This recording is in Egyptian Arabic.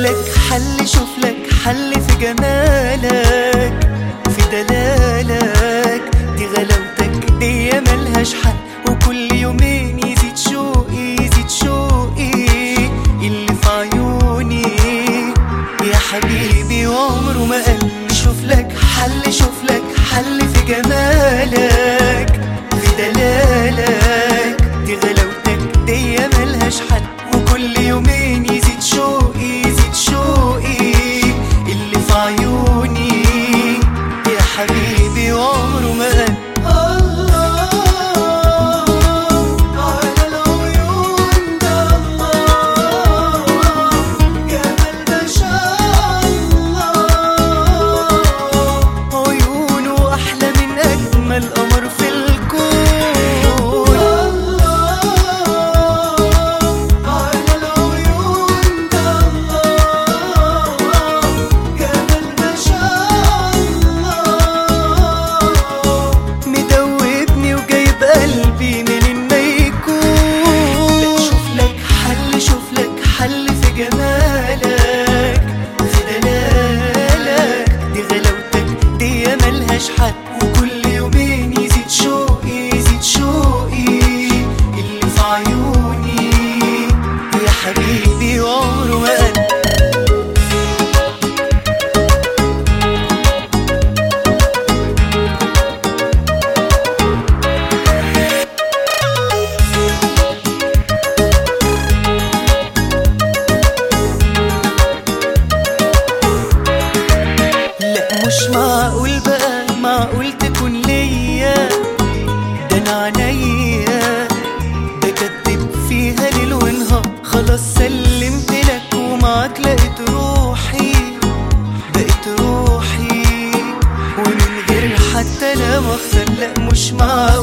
لك حل شوف لك حل في جمالك في دلالك دي غلاوتك دي ملهاش حل وكل يومين يزيد شوقي يزيد شوقي اللي في عيوني يا حبيبي وعمره ما قل شوف لك حل شوف لك حل في جمالك في دلالك دي غلاوتك دي ملهاش حل وكل يومين يزيد شوقي يزيد شوقي اللي في عيوني يا حبيبي وعمره ما قل الله على العيون ده الله جمال ما شاء الله عيونه أحلى من أجمل قمر في الكون الله على العيون ده الله جمال ما شاء الله مدوبني وجايب قلبي منين ما يكون لا شوف لك حل شوف لك حل في جمالك في دلالك دي غلاوتك دي ملهاش حل وكل يومين يزيد شوقي يزيد شوقي اللي في عيوني يا حبيبي وعمره ما قل لا مش معقول بقى معقول تكون ليا ده انا عينيا ده كدب فيها ليل ونهار خلاص سلمت لك ومعاك لقيت روحي بقيت روحي ومن غير حتى لا مخسر لا مش معقول